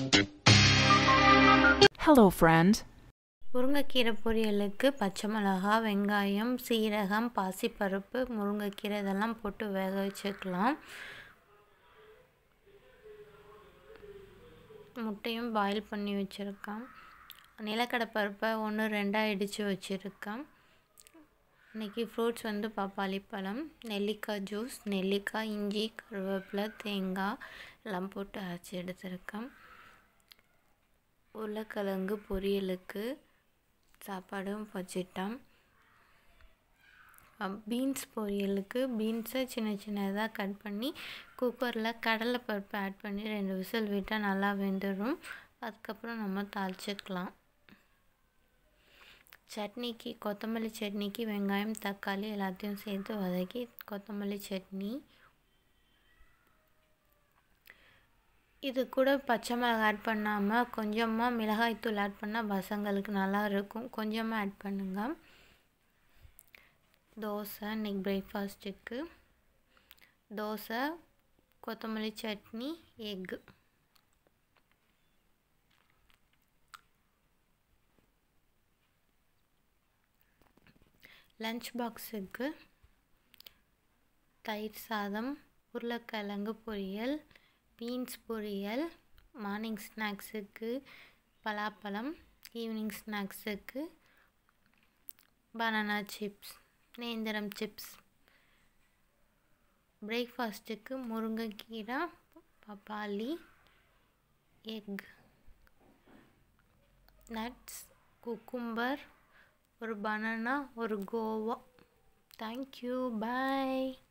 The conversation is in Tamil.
Hello, friend. முருங்கைக்கீரை பொரியலுக்கு பச்சை மிளகா வெங்காயம் சீரகம் பாசிப்பருப்பு முருங்கைக்கீரை இதெல்லாம் போட்டு வேக வச்சுக்கலாம் முட்டையும் பாயில் பண்ணி வச்சுருக்கேன் நிலக்கடலை பருப்பை ஒன்று ரெண்டாக இடித்து வச்சுருக்கேன் இன்றைக்கி ஃப்ரூட்ஸ் வந்து பப்பாளி பழம் நெல்லிக்காய் ஜூஸ் நெல்லிக்காய் இஞ்சி கருவேப்பிலை தேங்காய் எல்லாம் போட்டு அரைச்சி எடுத்திருக்கேன் உருளைக்கிழங்கு பொரியலுக்கு சாப்பாடும் வச்சிட்டேன் பீன்ஸ் பொரியலுக்கு பீன்ஸை சின்ன சின்னதாக கட் பண்ணி குக்கரில் கடலை பருப்பு ஆட் பண்ணி ரெண்டு விசில் விட்டால் நல்லா வெந்துடும் அதுக்கப்புறம் நம்ம தாளிச்சிக்கலாம் சட்னிக்கு கொத்தமல்லி சட்னிக்கு வெங்காயம் தக்காளி எல்லாத்தையும் சேர்த்து வதக்கி கொத்தமல்லி சட்னி இது கூட பச்சை மிளகாய் ஆட் பண்ணாமல் கொஞ்சமாக மிளகாய்த்தூள் ஆட் பண்ணால் பசங்களுக்கு நல்லா இருக்கும் கொஞ்சமாக ஆட் பண்ணுங்கள் தோசை இன்றைக்கி பிரேக்ஃபாஸ்ட்டுக்கு தோசை கொத்தமல்லி சட்னி எக்கு லஞ்ச் பாக்ஸுக்கு தயிர் சாதம் உருளைக்கிழங்கு பொரியல் பீன்ஸ் பொரியல் மார்னிங் ஸ்நாக்ஸுக்கு பலாப்பழம் ஈவினிங் ஸ்நாக்ஸுக்கு பனானா சிப்ஸ் நேந்திரம் சிப்ஸ் பிரேக்ஃபாஸ்ட்டுக்கு முருங்கைக்கீரை பப்பாளி எக் நட்ஸ் குக்கும்பர் ஒரு பனானா ஒரு கோவா தேங்க்யூ பாய்